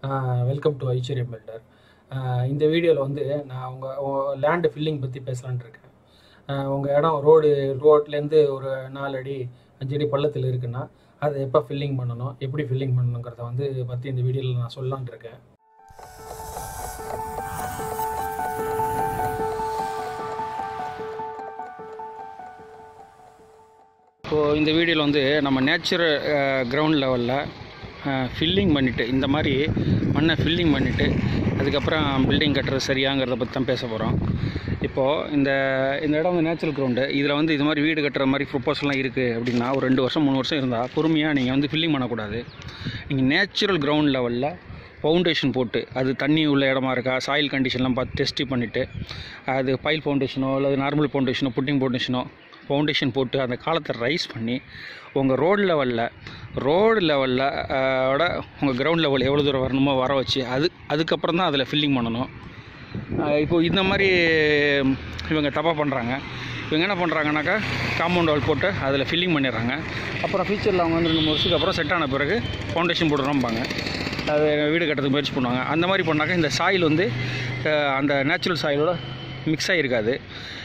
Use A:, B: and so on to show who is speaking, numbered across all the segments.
A: welcome to ஐஸ்வர்யம் filter இந்த வீடியோவில் வந்து நான் உங்கள் லேண்டு ஃபில்லிங் பற்றி பேசலான்ட்டு இருக்கேன் உங்கள் இடம் ரோடு ரோட்லேருந்து ஒரு நாலு அடி அஞ்சு அடி பள்ளத்தில் இருக்குன்னா அதை எப்போ ஃபில்லிங் பண்ணணும் எப்படி ஃபில்லிங் பண்ணணுங்கிறத வந்து பற்றி இந்த வீடியோவில் நான் சொல்லலான்ட்டு இருக்கேன் இப்போது இந்த வீடியோவில் வந்து நம்ம நேச்சுரல் கிரவுண்ட் லெவலில் ஃபில்லிங் பண்ணிவிட்டு இந்த மாதிரி மண்ணை ஃபில்லிங் பண்ணிவிட்டு அதுக்கப்புறம் பில்டிங் கட்டுறது சரியாங்கிறத பற்றி தான் பேச போகிறோம் இப்போது இந்த இந்த இடம் வந்து நேச்சுரல் கிரவுண்டு இதில் வந்து இது மாதிரி வீடு கட்டுற மாதிரி ப்ரொப்போசல்லாம் இருக்குது அப்படின்னா ஒரு ரெண்டு வருஷம் மூணு வருஷம் இருந்தால் பொறுமையாக நீங்கள் வந்து ஃபில்லிங் பண்ணக்கூடாது நீங்கள் நேச்சுரல் கிரவுண்ட் லெவலில் ஃபவுண்டேஷன் போட்டு அது தண்ணி உள்ள இடமா இருக்கா சாயில் கண்டிஷன்லாம் பார்த்து டெஸ்ட் பண்ணிவிட்டு அது பைல் ஃபவுண்டேஷனோ அல்லது நார்மல் ஃபவுண்டேஷனோ புட்டிங் ஃபவுண்டேஷனோ ஃபவுண்டேஷன் போட்டு அந்த காலத்தை ரைஸ் பண்ணி உங்கள் ரோடு லெவலில் ரோடு லெவலில் விட உங்கள் கிரவுண்ட் லெவல் எவ்வளோ தூரம் வரணுமோ வர வச்சு அது அதுக்கப்புறம் தான் அதில் ஃபில்லிங் பண்ணணும் இப்போது இந்த மாதிரி இவங்க தப்பாக பண்ணுறாங்க இவங்க என்ன பண்ணுறாங்கனாக்கா காம்பவுண்ட் வால் போட்டு அதில் ஃபில்லிங் பண்ணிடுறாங்க அப்புறம் ஃபியூச்சரில் அவங்க வந்து ரெண்டு மூணு வருஷத்துக்கு அப்புறம் செட் ஆன பிறகு ஃபவுண்டேஷன் போட்டுறோம்பாங்க அது வீடு கட்டுறதுக்கு முயற்சி பண்ணுவாங்க அந்த மாதிரி பண்ணாக்கா இந்த சாயில் வந்து அந்த நேச்சுரல் சாயிலோட மிக்ஸ் ஆகிருக்காது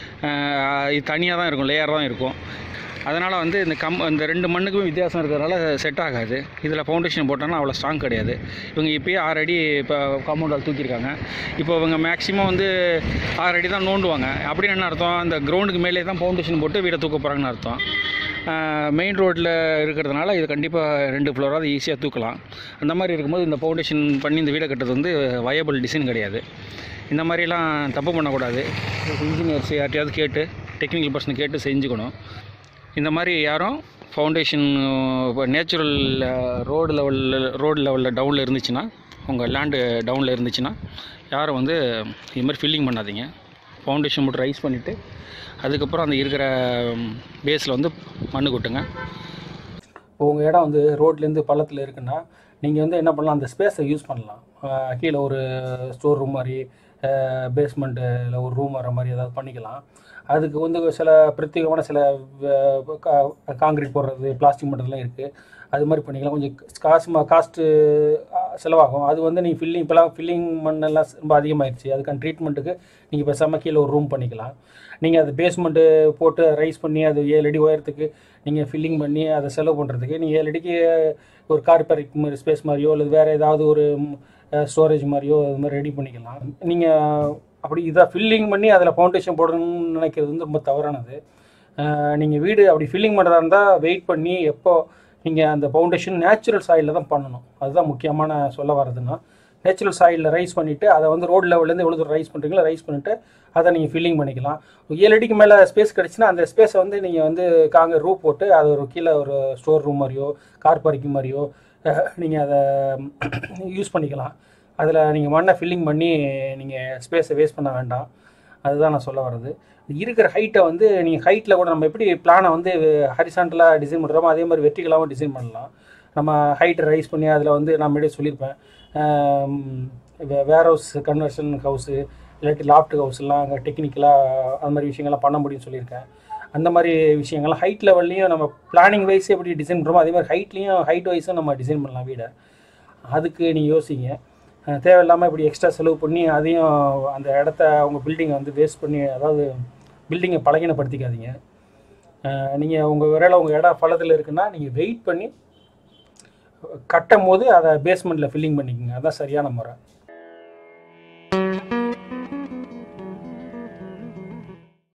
A: இது தனியாக தான் இருக்கும் லேயர் தான் இருக்கும் அதனால் வந்து இந்த கம் இந்த ரெண்டு மண்ணுக்குமே வித்தியாசம் இருக்கிறதுனால செட் ஆகாது இதில் ஃபவுண்டேஷன் போட்டோன்னா அவ்வளோ ஸ்ட்ராங் கிடையாது இவங்க இப்போயே ஆறு அடி இப்போ காம்பவுண்ட் வால் தூக்கியிருக்காங்க இப்போ இவங்க மேக்ஸிமம் வந்து ஆறு அடி தான் நோண்டுவாங்க அப்படின்னு என்ன அர்த்தம் அந்த கிரவுண்டுக்கு மேலே தான் ஃபவுண்டேஷன் போட்டு வீடை தூக்க போகிறாங்கன்னு அர்த்தம் மெயின் ரோட்டில் இருக்கிறதுனால இது கண்டிப்பாக ரெண்டு ஃப்ளோராக ஈஸியாக தூக்கலாம் அந்த மாதிரி இருக்கும்போது இந்த ஃபவுண்டேஷன் பண்ணி இந்த வீடை கட்டுறது வந்து வயபிள் டிசைன் கிடையாது இந்த மாதிரிலாம் தப்பு பண்ணக்கூடாது இன்ஜினியர்ஸ் யார்ட்டையாவது கேட்டு டெக்னிக்கல் பர்சன் கேட்டு செஞ்சுக்கணும் இந்த மாதிரி யாரும் ஃபவுண்டேஷன் இப்போ நேச்சுரல் ரோடு லெவலில் ரோடு லெவலில் டவுனில் இருந்துச்சுன்னா உங்கள் லேண்டு டவுனில் இருந்துச்சுன்னா யாரும் வந்து இது மாதிரி ஃபில்லிங் பண்ணாதீங்க ஃபவுண்டேஷன் மட்டும் ரைஸ் பண்ணிவிட்டு அதுக்கப்புறம் அந்த இருக்கிற பேஸில் வந்து மண்ணு கொட்டுங்க இப்போ உங்கள் இடம் வந்து ரோட்லேருந்து பள்ளத்தில் இருக்குன்னா நீங்கள் வந்து என்ன பண்ணலாம் அந்த ஸ்பேஸை யூஸ் பண்ணலாம் கீழே ஒரு ஸ்டோர் ரூம் மாதிரி பேஸ்மெண்ட்டில் ஒரு ரூம் வர மாதிரி ஏதாவது பண்ணிக்கலாம் அதுக்கு வந்து சில பிரத்யேகமான சில காங்கிரீட் போடுறது பிளாஸ்டிக் பண்ணுறதுலாம் இருக்குது அது மாதிரி பண்ணிக்கலாம் கொஞ்சம் காசு காஸ்ட்டு செலவாகும் அது வந்து நீங்கள் ஃபில்லிங் இப்போலாம் ஃபில்லிங் மண்ணெல்லாம் ரொம்ப அதிகமாகிடுச்சு அதுக்கான ட்ரீட்மெண்ட்டுக்கு நீங்கள் பேசாமல் கீழே ஒரு ரூம் பண்ணிக்கலாம் நீங்கள் அது பேஸ்மெண்ட்டு போட்டு ரைஸ் பண்ணி அது ஏழு அடி உயரத்துக்கு நீங்கள் ஃபில்லிங் பண்ணி அதை செலவு பண்ணுறதுக்கு நீங்கள் ஏழு அடிக்கு ஒரு கார் பார்க்கிங் மாதிரி ஸ்பேஸ் மாதிரியோ அல்லது வேறு ஏதாவது ஒரு ஸ்டோரேஜ் மாதிரியோ அது மாதிரி ரெடி பண்ணிக்கலாம் நீங்கள் அப்படி இதை ஃபில்லிங் பண்ணி அதில் ஃபவுண்டேஷன் போடணும்னு நினைக்கிறது வந்து ரொம்ப தவறானது நீங்கள் வீடு அப்படி ஃபில்லிங் பண்ணுறதா இருந்தால் வெயிட் பண்ணி எப்போ நீங்கள் அந்த ஃபவுண்டேஷன் நேச்சுரல் சாயிலில் தான் பண்ணணும் அதுதான் முக்கியமான சொல்ல வரதுன்னா நேச்சுரல் சாயிலில் ரைஸ் பண்ணிவிட்டு அதை வந்து ரோடு லெவல்லேருந்து எவ்வளோ தூரம் ரைஸ் பண்ணுறீங்களோ ரைஸ் பண்ணிவிட்டு அதை நீங்கள் ஃபில்லிங் பண்ணிக்கலாம் ஏழு அடிக்கு மேலே ஸ்பேஸ் கிடச்சுன்னா அந்த ஸ்பேஸை வந்து நீங்கள் வந்து காங்க ரூப் போட்டு அது ஒரு கீழே ஒரு ஸ்டோர் ரூம் மாதிரியோ கார் பார்க்கிங் மாதிரியோ நீங்கள் அதை யூஸ் பண்ணிக்கலாம் அதில் நீங்கள் மண்ணை ஃபில்லிங் பண்ணி நீங்கள் ஸ்பேஸை வேஸ்ட் பண்ண வேண்டாம் அதுதான் நான் சொல்ல வர்றது இருக்கிற ஹைட்டை வந்து நீங்கள் ஹைட்டில் கூட நம்ம எப்படி பிளானை வந்து ஹரிசாண்டலாக டிசைன் பண்ணுறோமோ அதே மாதிரி வெற்றிகளாகவும் டிசைன் பண்ணலாம் நம்ம ஹைட்டை ரைஸ் பண்ணி அதில் வந்து நான் முன்னாடியே சொல்லியிருப்பேன் வேர் ஹவுஸ் கன்வர்ஷன் ஹவுஸு இல்லாட்டி லாஃப்ட் ஹவுஸ்லாம் அங்கே டெக்னிக்கலாக அந்த மாதிரி விஷயங்கள்லாம் பண்ண முடியும்னு சொல்லியிருக்கேன் அந்த மாதிரி விஷயங்கள்லாம் ஹைட் லெவல்லையும் நம்ம பிளானிங் வைஸ் எப்படி டிசைன் பண்ணுறோமோ அதே மாதிரி ஹைட்லேயும் ஹைட் வைஸும் நம்ம டிசைன் பண்ணலாம் வீடை அதுக்கு நீங்கள் யோசிங்க தேவையில்லாமல் இப்படி எக்ஸ்ட்ரா செலவு பண்ணி அதையும் அந்த இடத்த அவங்க பில்டிங்கை வந்து வேஸ்ட் பண்ணி அதாவது பில்டிங்கை பழகினப்படுத்திக்காதீங்க நீங்கள் உங்கள் விரையில் உங்கள் இடம் பள்ளத்தில் இருக்குன்னா நீங்கள் வெயிட் பண்ணி கட்டும் போது அதை பேஸ்மெண்ட்டில் ஃபில்லிங் பண்ணிக்கோங்க அதுதான் சரியான முறை